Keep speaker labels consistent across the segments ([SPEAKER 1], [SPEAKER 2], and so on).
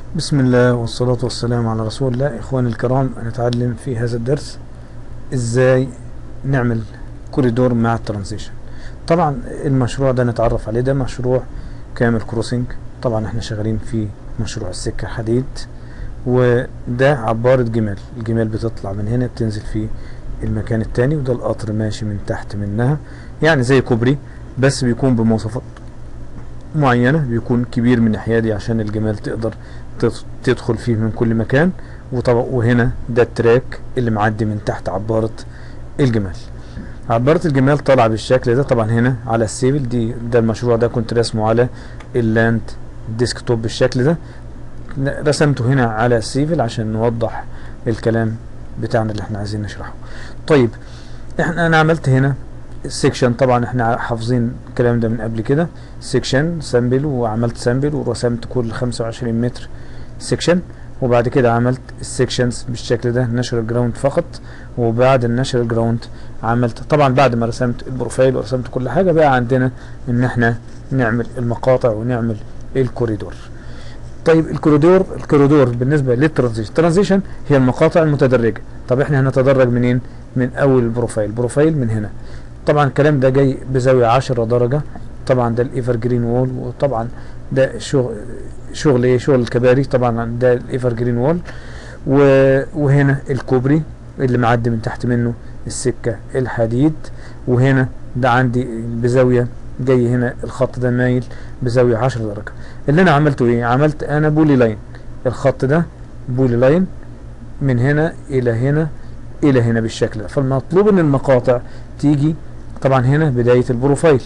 [SPEAKER 1] بسم الله والصلاة والسلام على رسول الله إخواني الكرام هنتعلم في هذا الدرس إزاي نعمل كوريدور مع الترانزيشن طبعا المشروع ده نتعرف عليه ده مشروع كامل كروسنج طبعا احنا شغالين في مشروع السكة حديد وده عبارة جمال الجمال بتطلع من هنا بتنزل في المكان التاني وده القطر ماشي من تحت منها يعني زي كوبري بس بيكون بمواصفات معينة بيكون كبير من الناحية دي عشان الجمال تقدر تدخل فيه من كل مكان وطبعا وهنا ده التراك اللي معدي من تحت عبارة الجمال عبارة الجمال طالعة بالشكل ده طبعا هنا على السيفل دي ده المشروع ده كنت رسمه على اللاند ديسكتوب بالشكل ده رسمته هنا على السيفل عشان نوضح الكلام بتاعنا اللي احنا عايزين نشرحه طيب احنا انا عملت هنا سيكشن طبعا احنا حافظين الكلام ده من قبل كده سيكشن سامبل وعملت سامبل ورسمت كل 25 متر سيكشن وبعد كده عملت السيكشنز بالشكل ده نشر الجراوند فقط وبعد النشر الجراوند عملت طبعا بعد ما رسمت البروفايل ورسمت كل حاجه بقى عندنا ان احنا نعمل المقاطع ونعمل الكوريدور طيب الكوريدور الكوريدور بالنسبه للترانزيشن الترانزيشن هي المقاطع المتدرجه طب احنا هنتدرج منين من اول البروفايل بروفايل من هنا طبعا الكلام ده جاي بزاويه 10 درجه طبعا ده الايفر جرين وول وطبعا ده شغل شغل ايه شغل الكباري طبعا ده الايفر جرين وول وهنا الكوبري اللي معدي من تحت منه السكه الحديد وهنا ده عندي بزاويه جاي هنا الخط ده مايل بزاويه 10 درجه اللي انا عملته ايه عملت انا بولي لاين الخط ده بولي لاين من هنا الى هنا الى هنا بالشكل ده فالمطلوب ان المقاطع تيجي طبعا هنا بداية البروفايل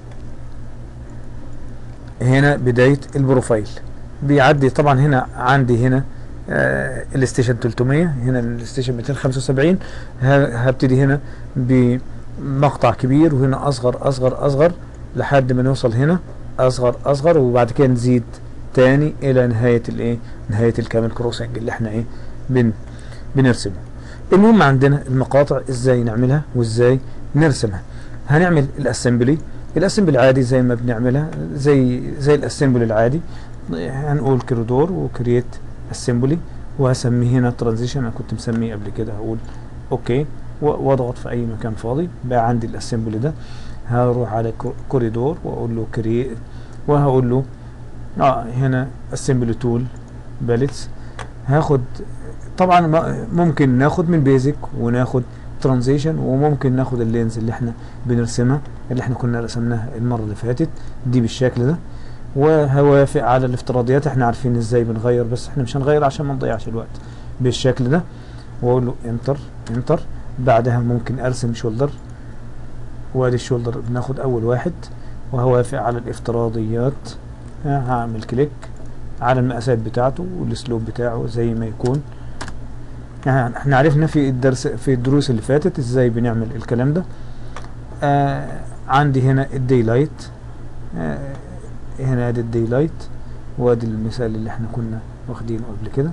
[SPEAKER 1] هنا بداية البروفايل بيعدي طبعا هنا عندي هنا آه الاستيشن 300 هنا الاستيشن 275 هبتدي هنا بمقطع كبير وهنا اصغر اصغر اصغر لحد ما نوصل هنا اصغر اصغر وبعد كده نزيد تاني الى نهاية الايه نهاية الكامل كروسنج اللي احنا ايه بن بنرسمه المهم عندنا المقاطع ازاي نعملها وازاي نرسمها هنعمل الاسمبلي الاسمبلي عادي زي ما بنعملها زي زي الاسمبلي العادي هنقول كريدور وكرييت اسمبلي وهسميه هنا ترانزيشن انا كنت مسميه قبل كده هقول اوكي واضغط في اي مكان فاضي بقى عندي الاسمبلي ده هروح على كوريدور واقول له كرييت وهقول له اه هنا اسمبلي تول باليتس هاخد طبعا ممكن ناخد من بيزك وناخد ترانزيشن وممكن ناخد اللينز اللي احنا بنرسمها اللي احنا كنا رسمناها المره اللي فاتت دي بالشكل ده وهوافق على الافتراضيات احنا عارفين ازاي بنغير بس احنا مش هنغير عشان ما نضيعش الوقت بالشكل ده واقول له انتر انتر بعدها ممكن ارسم شولدر وادي الشولدر بناخد اول واحد وهوافق على الافتراضيات هعمل كليك على المقاسات بتاعته والسلوب بتاعه زي ما يكون يعني احنا عرفنا في الدرس في الدروس اللي فاتت ازاي بنعمل الكلام ده آه عندي هنا الدي لايت آه هنا ادي الدي لايت وادي المثال اللي احنا كنا واخدينه قبل كده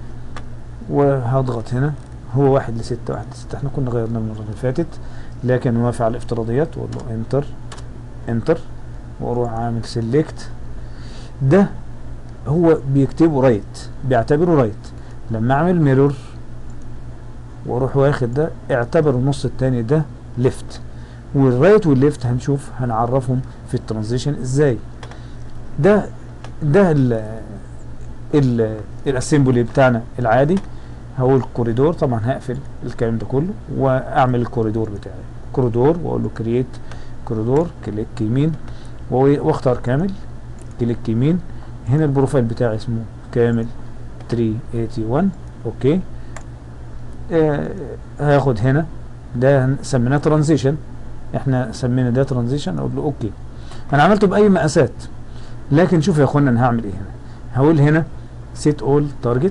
[SPEAKER 1] وهضغط هنا هو واحد لستة واحد لستة احنا كنا غيرناه المرة اللي فاتت لكن موافق على الافتراضيات واقول له انتر انتر واروح عامل سيلكت ده هو بيكتبه رايت بيعتبره رايت لما اعمل ميرور واروح واخد ده اعتبر النص التاني ده ليفت والرايت والليفت هنشوف هنعرفهم في الترانزيشن ازاي ده ده ال ال الاسمبلي بتاعنا العادي هقول كوريدور طبعا هقفل الكلام ده كله واعمل الكوريدور بتاعي كوريدور واقول له كرييت كوريدور كليك يمين واختار كامل كليك يمين هنا البروفايل بتاعي اسمه كامل 381 اوكي آه هاخد هنا ده سميناه ترانزيشن احنا سمينا ده ترانزيشن اقول له اوكي انا عملته باي مقاسات لكن شوف يا اخوانا انا هعمل ايه هنا هقول هنا سيت اول تارجت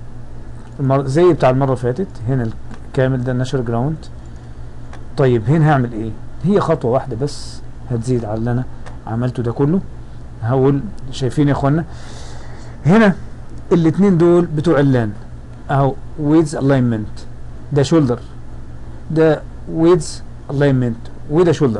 [SPEAKER 1] زي بتاع المره اللي فاتت هنا الكامل ده النشر جراوند طيب هنا هعمل ايه هي خطوه واحده بس هتزيد على اللي انا عملته ده كله هقول شايفين يا اخوانا هنا الاثنين دول بتوع اللان اهو ويدز الاينمنت ده شولدر ده ويدز الاينمنت وده شولدر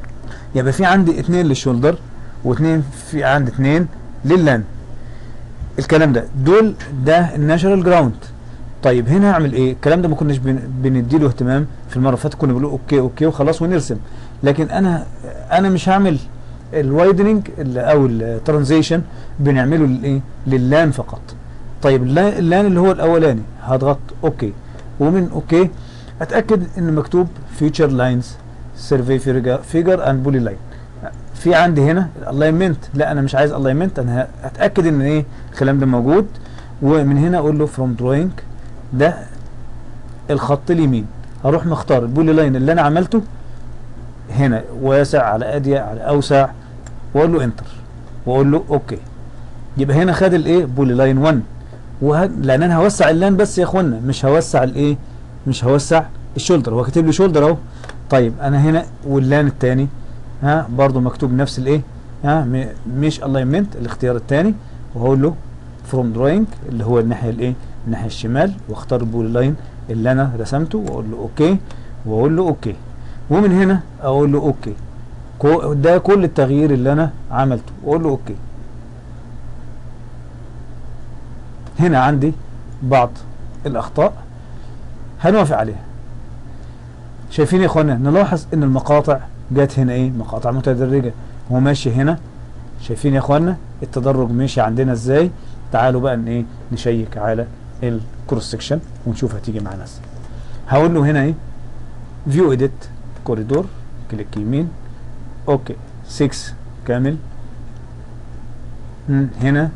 [SPEAKER 1] يبقى في عندي اتنين للشولدر واتنين في عندي اتنين لللان الكلام ده دول ده الناشونال جراوند طيب هنا هعمل ايه الكلام ده ما كناش بن- بنديله اهتمام في المره اللي فاتت كنا بنقول اوكي اوكي وخلاص ونرسم لكن انا انا مش هعمل الوايدنينج او الترانزيشن بنعمله للايه لللان فقط طيب اللان, اللان اللي هو الاولاني هضغط اوكي ومن اوكي اتاكد ان مكتوب فيوتشر لاينز سيرفي فيجر اند بولي لاين في عندي هنا الالاينمنت لا انا مش عايز الاينمنت انا هتاكد ان ايه الكلام ده موجود ومن هنا اقول له فروم دروينج ده الخط اليمين هروح مختار البولي لاين اللي انا عملته هنا واسع على اضيق على اوسع واقول له انتر واقول له اوكي يبقى هنا خد الايه بولي لاين 1 وه... لان انا هوسع اللان بس يا اخوانا مش هوسع الايه مش هوسع الشولدر هو كاتب لي شولدر اهو طيب انا هنا واللان الثاني ها برضو مكتوب نفس الايه ها م... مش الاينمنت الاختيار الثاني وهقول له فروم دروينج اللي هو الناحيه الايه الناحيه الشمال واختار البولي لاين اللي انا رسمته واقول له اوكي واقول له اوكي ومن هنا اقول له اوكي كو- ده كل التغيير اللي انا عملته واقول له اوكي هنا عندي بعض الاخطاء هنوافق عليها شايفين يا اخوانا نلاحظ ان المقاطع جت هنا ايه مقاطع متدرجه هو ماشي هنا شايفين يا اخوانا التدرج ماشي عندنا ازاي تعالوا بقى ان ايه نشيك على الكروس سكشن ونشوف هتيجي معانا ازاي هقول له هنا ايه فيو اديت كوريدور كليك يمين اوكي 6 كامل مم، هنا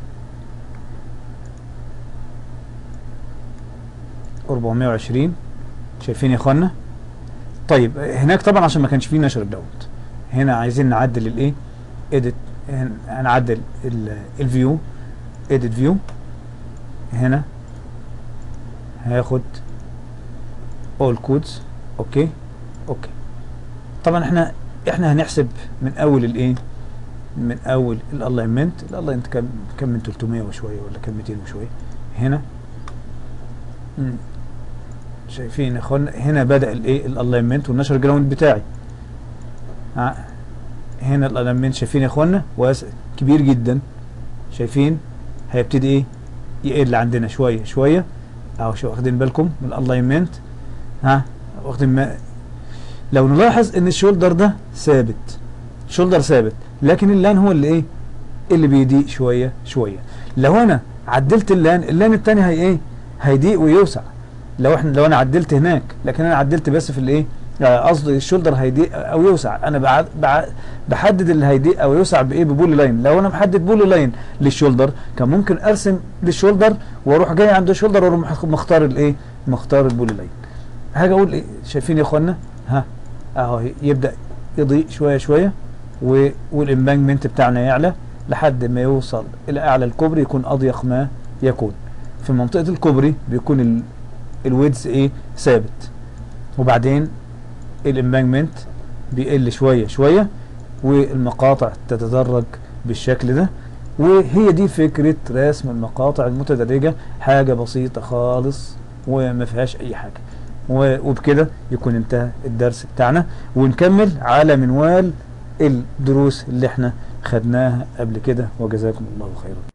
[SPEAKER 1] 420 شايفين يا اخوانا طيب هناك طبعا عشان ما كانش فيه نشر دوت هنا عايزين نعدل الايه اديت هنعدل الفيو اديت فيو هنا هاخد اول كودز اوكي اوكي طبعا احنا احنا هنحسب من اول الايه من اول الالاينمنت الالاينمنت كان كان من 300 وشويه ولا كان 200 وشويه هنا مم. شايفين يا اخوانا هنا بدا الايه الالاينمنت والنشر جراوند بتاعي ع- هنا الالاينمنت شايفين يا اخوانا واسع كبير جدا شايفين هيبتدي ايه يقل عندنا شويه شويه اهو شو واخدين بالكم من الالاينمنت ها واخدين ما لو نلاحظ ان الشولدر ده ثابت شولدر ثابت لكن اللان هو اللي ايه اللي بيضيق شويه شويه لو انا عدلت اللان اللان التاني هي ايه هيضيق ويوسع لو احنا لو انا عدلت هناك لكن انا عدلت بس في الايه آه، قصدي الشولدر هيضيق او يوسع انا بعد بعد بحدد اللي هيضيق او يوسع بايه ببولي لاين لو انا محدد بولي لاين للشولدر كان ممكن ارسم للشولدر واروح جاي عند الشولدر واروح مختار الايه مختار البولي لاين هاجي اقول ايه شايفين يا اخوانا ها اهو يبدا يضيق شويه شويه و- والامبانجمنت بتاعنا يعلى لحد ما يوصل الى اعلى الكوبري يكون اضيق ما يكون في منطقه الكوبري بيكون ال- الويدز ايه ثابت وبعدين الامبانجمنت بيقل شويه شويه والمقاطع تتدرج بالشكل ده وهي دي فكره رسم المقاطع المتدرجه حاجه بسيطه خالص وما فيهاش اي حاجه و- وبكده يكون انتهى الدرس بتاعنا ونكمل على منوال الدروس اللي احنا خدناها قبل كده وجزاكم الله خيرا